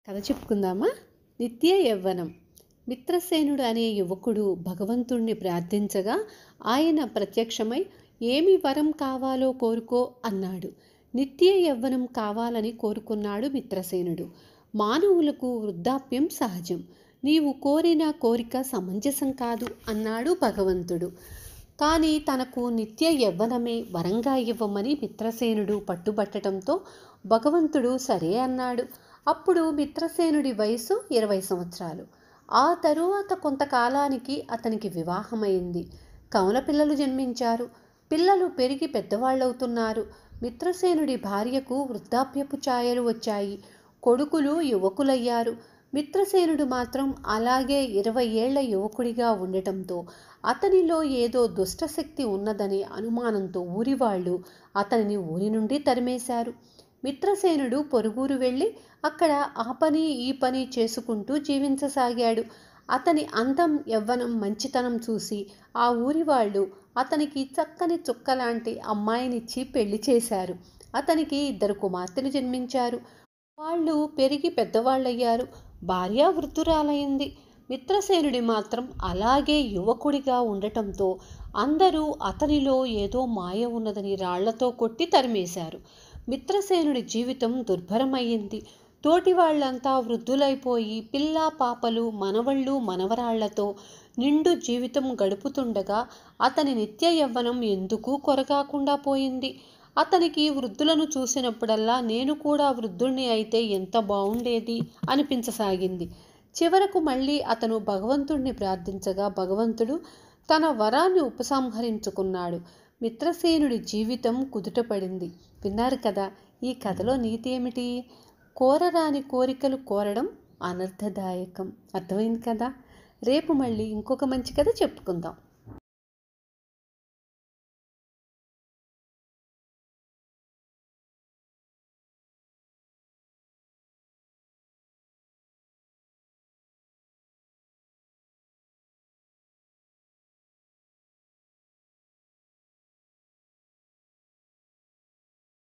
కథ చెప్పుకుందామా నిత్య యవ్వనం మిత్రసేనుడు అనే యువకుడు భగవంతుణ్ణి ప్రార్థించగా ఆయన ప్రత్యక్షమై ఏమి వరం కావాలో కోరుకో అన్నాడు నిత్య యవ్వనం కావాలని కోరుకున్నాడు మిత్రసేనుడు మానవులకు వృద్ధాప్యం సహజం నీవు కోరిన కోరిక సమంజసం కాదు అన్నాడు భగవంతుడు కానీ తనకు నిత్య యవ్వనమే వరంగా ఇవ్వమని మిత్రసేనుడు పట్టుబట్టడంతో భగవంతుడు సరే అన్నాడు అప్పుడు మిత్రసేనుడి వయసు ఇరవై సంవత్సరాలు ఆ తరువాత కొంతకాలానికి అతనికి వివాహమైంది కవల పిల్లలు జన్మించారు పిల్లలు పెరిగి పెద్దవాళ్ళవుతున్నారు మిత్రసేనుడి భార్యకు వృద్ధాప్యపు ఛాయలు వచ్చాయి కొడుకులు యువకులయ్యారు మిత్రసేనుడు మాత్రం అలాగే ఇరవై ఏళ్ల యువకుడిగా ఉండటంతో అతనిలో ఏదో దుష్టశక్తి ఉన్నదనే అనుమానంతో ఊరివాళ్ళు అతనిని ఊరి నుండి తరిమేశారు మిత్రసేనుడు పొరుగురు వెళ్ళి అక్కడ ఆ పని ఈ పని చేసుకుంటూ జీవించసాగాడు అతని అందం యవ్వనం మంచితనం చూసి ఆ ఊరి వాళ్ళు అతనికి చక్కని చుక్కలాంటి అమ్మాయినిచ్చి పెళ్లి చేశారు అతనికి ఇద్దరు కుమార్తెలు జన్మించారు వాళ్ళు పెరిగి పెద్దవాళ్ళయ్యారు భార్య వృద్ధురాలైంది మిత్రసేనుడి మాత్రం అలాగే యువకుడిగా ఉండటంతో అందరూ అతనిలో ఏదో మాయ ఉన్నదని రాళ్లతో కొట్టి తరిమేశారు మిత్రసేనుడి జీవితం దుర్భరమయ్యింది తోటి వాళ్ళంతా వృద్ధులైపోయి పిల్ల పాపలు మనవళ్ళు మనవరాళ్లతో నిండు జీవితం గడుపుతుండగా అతని నిత్య యవ్వనం ఎందుకు కొరగాకుండా పోయింది అతనికి వృద్ధులను చూసినప్పుడల్లా నేను కూడా వృద్ధుణ్ణి అయితే ఎంత బాగుండేది అనిపించసాగింది చివరకు మళ్ళీ అతను భగవంతుణ్ణి ప్రార్థించగా భగవంతుడు తన వరాన్ని ఉపసంహరించుకున్నాడు మిత్రసేనుడి జీవితం కుదుటపడింది విన్నారు కదా ఈ కథలో నీతి ఏమిటి కోరరాని కోరికలు కోరడం అనర్థదాయకం అర్థమైంది కదా రేపు మళ్ళీ ఇంకొక మంచి కథ చెప్పుకుందాం